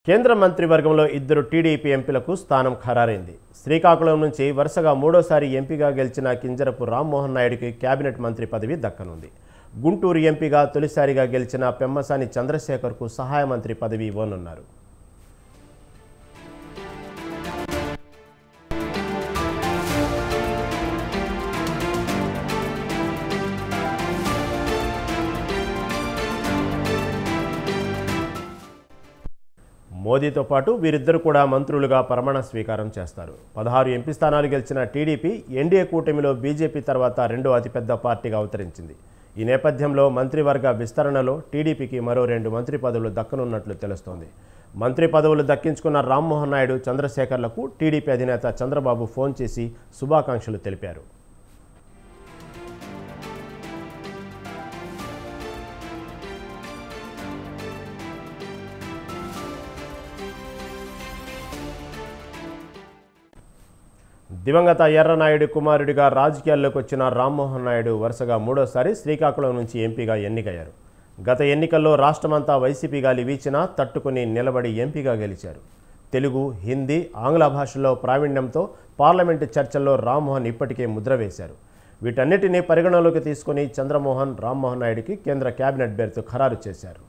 కేంద్ర మంత్రివర్గంలో ఇద్దరు టీడీపీ ఎంపీలకు స్థానం ఖరారైంది శ్రీకాకుళం నుంచి వరుసగా మూడోసారి ఎంపీగా గెలిచిన కింజరపు రామ్మోహన్ నాయుడుకి కేబినెట్ మంత్రి పదవి దక్కనుంది గుంటూరు ఎంపీగా తొలిసారిగా గెలిచిన పెమ్మసాని చంద్రశేఖర్కు సహాయ మంత్రి పదవి ఇవ్వనున్నారు మోదీతో పాటు వీరిద్దరు కూడా మంత్రులుగా ప్రమాణ స్వీకారం చేస్తారు పదహారు ఎంపీ స్థానాలు గెలిచిన టీడీపీ ఎన్డీఏ కూటమిలో బీజేపీ తర్వాత రెండో అతిపెద్ద పార్టీగా అవతరించింది ఈ నేపథ్యంలో మంత్రివర్గ విస్తరణలో టీడీపీకి మరో రెండు మంత్రి పదవులు దక్కనున్నట్లు తెలుస్తోంది మంత్రి పదవులు దక్కించుకున్న రామ్మోహన్ నాయుడు చంద్రశేఖర్లకు టీడీపీ అధినేత చంద్రబాబు ఫోన్ చేసి శుభాకాంక్షలు తెలిపారు దివంగత ఎర్రనాయుడు కుమారుడిగా రాజకీయాల్లోకి వచ్చిన రామ్మోహన్ నాయుడు వరుసగా మూడోసారి శ్రీకాకుళం నుంచి ఎంపీగా ఎన్నికయ్యారు గత ఎన్నికల్లో రాష్ట్రమంతా వైసీపీ గాలి వీచినా తట్టుకుని నిలబడి ఎంపీగా గెలిచారు తెలుగు హిందీ ఆంగ్ల భాషల్లో ప్రావీణ్యంతో పార్లమెంటు చర్చల్లో రామ్మోహన్ ఇప్పటికే ముద్ర వేశారు వీటన్నిటినీ పరిగణలోకి తీసుకుని చంద్రమోహన్ రామ్మోహన్ నాయుడికి కేంద్ర కేబినెట్ బెర్త్ ఖరారు చేశారు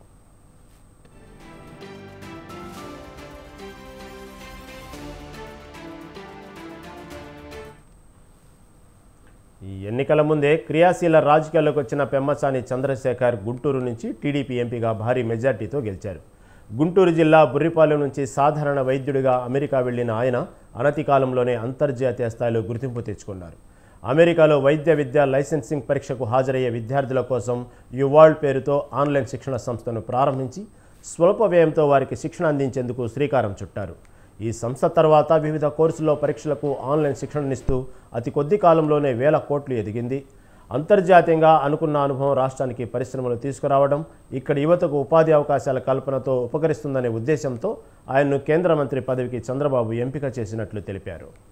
ఈ ఎన్నికల ముందే క్రియాశీల రాజకీయాల్లోకి వచ్చిన పెమ్మసాని చంద్రశేఖర్ గుంటూరు నుంచి టీడీపీ ఎంపీగా భారీ మెజార్టీతో గెలిచారు గుంటూరు జిల్లా బుర్రిపాలెం నుంచి సాధారణ వైద్యుడిగా అమెరికా వెళ్లిన ఆయన అనతి కాలంలోనే అంతర్జాతీయ స్థాయిలో గుర్తింపు తెచ్చుకున్నారు అమెరికాలో వైద్య విద్య లైసెన్సింగ్ పరీక్షకు హాజరయ్యే విద్యార్థుల కోసం యువాల్డ్ పేరుతో ఆన్లైన్ శిక్షణ సంస్థను ప్రారంభించి స్వల్ప వ్యయంతో వారికి శిక్షణ అందించేందుకు శ్రీకారం చుట్టారు ఈ సంస్థ తర్వాత వివిధ కోర్సుల్లో పరీక్షలకు ఆన్లైన్ శిక్షణనిస్తూ అతి కొద్ది కాలంలోనే వేల కోట్లు ఎదిగింది అంతర్జాతీయంగా అనుకున్న అనుభవం రాష్ట్రానికి పరిశ్రమలు తీసుకురావడం ఇక్కడ యువతకు ఉపాధి అవకాశాల కల్పనతో ఉపకరిస్తుందనే ఉద్దేశంతో ఆయన్ను కేంద్ర మంత్రి పదవికి చంద్రబాబు ఎంపిక చేసినట్లు తెలిపారు